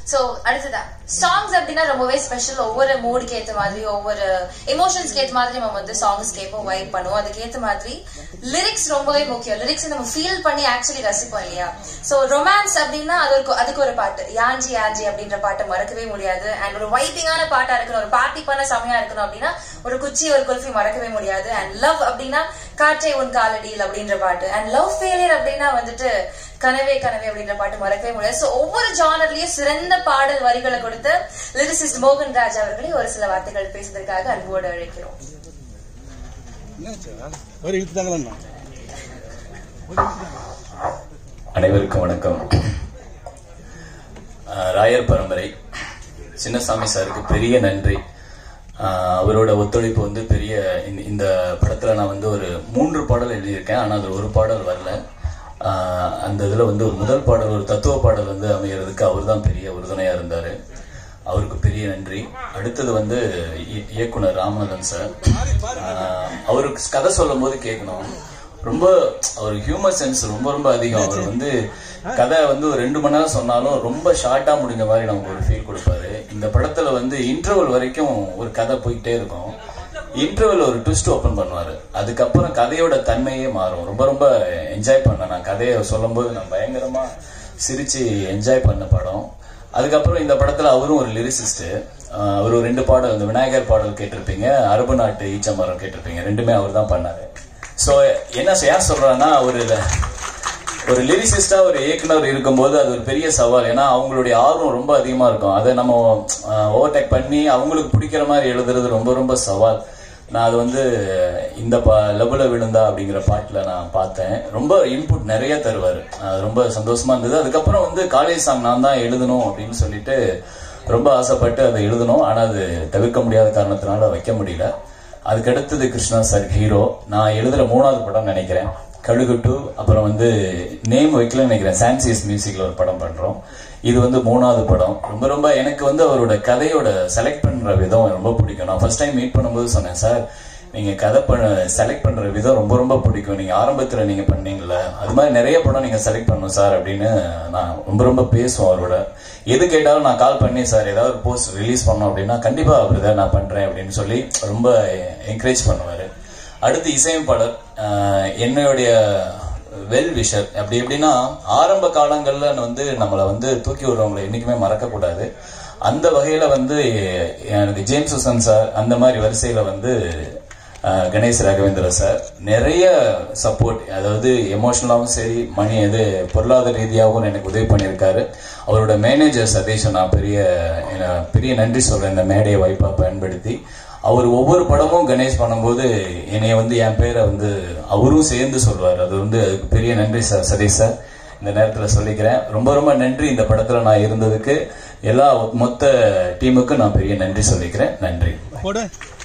so அடுத்ததா songs அப்படின்னா ரொம்பவே ஸ்பெஷல் ஒவ்வொரு மூடுக்கு ஏத்த மாதிரி ஒவ்வொரு எமோஷன்ஸ்க்கு ஏத்த மாதிரி நம்ம வந்து சாங்ஸ் கேட்போம் வைப் பண்ணுவோம் அதுக்கு ஏத்த மாதிரி லிரிக்ஸ் ரொம்பவே முக்கியம் லிரிக்ஸ் நம்ம ஃபீல் பண்ணி ஆக்சுவலி ரசிப்போம் இல்லையா சோ ரொமான்ஸ் அப்படின்னா அது ஒரு அதுக்கு ஒரு பாட்டு யாஞ்சி யாஞ்சி அப்படின்ற பாட்டை மறக்கவே முடியாது அண்ட் ஒரு வைப்பிங்கான பாட்டா இருக்கணும் ஒரு பார்ட்டி பண்ண செமையா இருக்கணும் அப்படின்னா ஒரு குச்சி ஒரு குல்ஃபி மறக்கவே முடியாது அண்ட் லவ் அப்படின்னா காற்றை உன் காலடியில் அப்படின்ற பாட்டு அண்ட் லவ் ஃபெயிலியர் அப்படின்னா வந்துட்டு கனவே கனவே அப்படின்ற பாட்டு மறக்கவே முடியாது சோ ஒவ்வொரு ஜானர்லயும் சிறந்த பாடல் வரிகளை கொடுத்த லிரிசிஸ்ட் மோகன் ராஜ் அவர்களை ஒரு சில வார்த்தைகள் பேசுவதற்காக அன்போடு அழைக்கிறோம் ஒரு இழுத்துட்டாங்களா அனைவருக்கும் வணக்கம் ஆஹ் ராயர் பரம்பரை சின்னசாமி சாருக்கு பெரிய நன்றி ஆஹ் அவரோட ஒத்துழைப்பு வந்து பெரிய இந்த- இந்த படத்துல நான் வந்து ஒரு மூன்று பாடல் எழுதியிருக்கேன் ஆனா அது ஒரு பாடல் வரல ஆஹ் அந்த இதுல வந்து ஒரு முதல் பாடல் ஒரு தத்துவ பாடல் வந்து அமையறதுக்கு அவர் தான் பெரிய உறுதுணையா இருந்தாரு அவருக்கு பெரிய நன்றி அடுத்தது வந்து இய- இயக்குனர் ராமநாதன் சார் ஆஹ் அவருக்கு கதை சொல்லும் போது கேட்கணும் ரொம்ப அவர் ஹியூமர் சென்ஸ் ரொம்ப ரொம்ப அதிகம் அவர் வந்து கதை வந்து ஒரு ரெண்டு மணி நேரம் சொன்னாலும் ரொம்ப ஷார்ட்டா முடிஞ்ச மாதிரி நமக்கு ஒரு ஃபீல் கொடுப்பாரு இந்த படத்துல வந்து இன்டர்வல் வரைக்கும் ஒரு கதை போயிட்டே இருக்கும் இன்டர்வல் ஒரு ட்விஸ்ட் ஓபன் பண்ணுவாரு அதுக்கப்புறம் கதையோட தன்மையே மாறும் ரொம்ப ரொம்ப என்ஜாய் பண்ணேன் நான் கதையை சொல்லும்போது நான் பயங்கரமா சிரிச்சு என்ஜாய் பண்ண படம் அதுக்கப்புறம் இந்த படத்துல அவரும் ஒரு லிரிசிஸ்ட் அவர் ஒரு ரெண்டு பாடல் இந்த விநாயகர் பாடல் கேட்டிருப்பீங்க அரபு நாட்டு ஈச்சமரம் கேட்டிருப்பீங்க ரெண்டுமே அவர் தான் பண்ணாரு ஸோ என்ன சொ- ஏன் சொல்றேன்னா ஒரு ஒரு லிரிசிஸ்டா ஒரு இயக்குனர் இருக்கும்போது அது ஒரு பெரிய சவால் ஏன்னா அவங்களுடைய ஆர்வம் ரொம்ப அதிகமா இருக்கும் அதை நம்ம ஓவர்டேக் பண்ணி அவங்களுக்கு பிடிக்கிற மாதிரி எழுதுறது ரொம்ப ரொம்ப சவால் நான் அது வந்து இந்த பா லெவல விழுந்தா அப்படிங்கிற பாட்டுல நான் பார்த்தேன் ரொம்ப இன்புட் நிறைய தருவாரு அது ரொம்ப சந்தோஷமா இருந்தது அதுக்கப்புறம் வந்து காலேஜ் சாங் நான் தான் எழுதணும் அப்படின்னு சொல்லிட்டு ரொம்ப ஆசைப்பட்டு அதை எழுதணும் ஆனா அது தவிர்க்க முடியாத காரணத்தினால வைக்க முடியல அதுக்கு அடுத்தது கிருஷ்ணா சார் ஹீரோ நான் எழுதுற மூணாவது படம் நினைக்கிறேன் கழுகு டூ அப்புறம் வந்து நேம் வைக்கலன்னு நினைக்கிறேன் சான்சியஸ் மியூசிக்ல ஒரு படம் பண்றோம் இது வந்து மூணாவது படம் ரொம்ப ரொம்ப எனக்கு வந்து அவரோட கதையோட செலக்ட் பண்ற விதம் ரொம்ப பிடிக்கும் நான் ஃபர்ஸ்ட் டைம் மீட் பண்ணும்போது சொன்னேன் சார் நீங்க கதை பண்ண செலக்ட் பண்ற விதம் ரொம்ப ரொம்ப பிடிக்கும் நீங்க ஆரம்பத்துல நீங்க பண்ணீங்கல்ல அது மாதிரி நிறைய படம் நீங்க செலக்ட் பண்ணணும் சார் அப்படின்னு நான் ரொம்ப ரொம்ப பேசுவோம் அவரோட எது கேட்டாலும் நான் கால் பண்ணி சார் ஏதாவது ஒரு போஸ்ட் ரிலீஸ் பண்ணோம் அப்படின்னா கண்டிப்பா அவர் தான் நான் பண்றேன் அப்படின்னு சொல்லி ரொம்ப என்கரேஜ் பண்ணுவாரு அடுத்து இசையமைப்பாளர் ஆஹ் என்னுடைய வெல் விஷர் அப்படி எப்படின்னா ஆரம்ப காலங்கள்ல வந்து நம்மளை வந்து தூக்கி விடுறவங்களை என்னைக்குமே மறக்க கூடாது அந்த வகையில வந்து எனக்கு ஜேம்ஸ் சுசன் சார் அந்த மாதிரி வரிசையில வந்து ஆஹ் கணேஷ் ராகவேந்திர சார் நிறைய சப்போர்ட் அதாவது எமோஷனலாவும் சரி மணி இது பொருளாதார ரீதியாகவும் எனக்கு உதவி பண்ணியிருக்காரு அவரோட மேனேஜர் சதீஷ் நான் பெரிய என்ன- பெரிய நன்றி சொல்றேன் இந்த மேடையை வாய்ப்பா பயன்படுத்தி அவர் ஒவ்வொரு படமும் கணேஷ் பண்ணும்போது என்னைய வந்து என் பேரை வந்து அவரும் சேர்ந்து சொல்வார் அது வந்து அதுக்கு பெரிய நன்றி சார் சதீஷ் சார் இந்த நேரத்தில் சொல்லிக்கிறேன் ரொம்ப ரொம்ப நன்றி இந்த படத்துல நான் இருந்ததுக்கு எல்லா மொத்த டீமுக்கும் நான் பெரிய நன்றி சொல்லிக்கிறேன் நன்றி போடு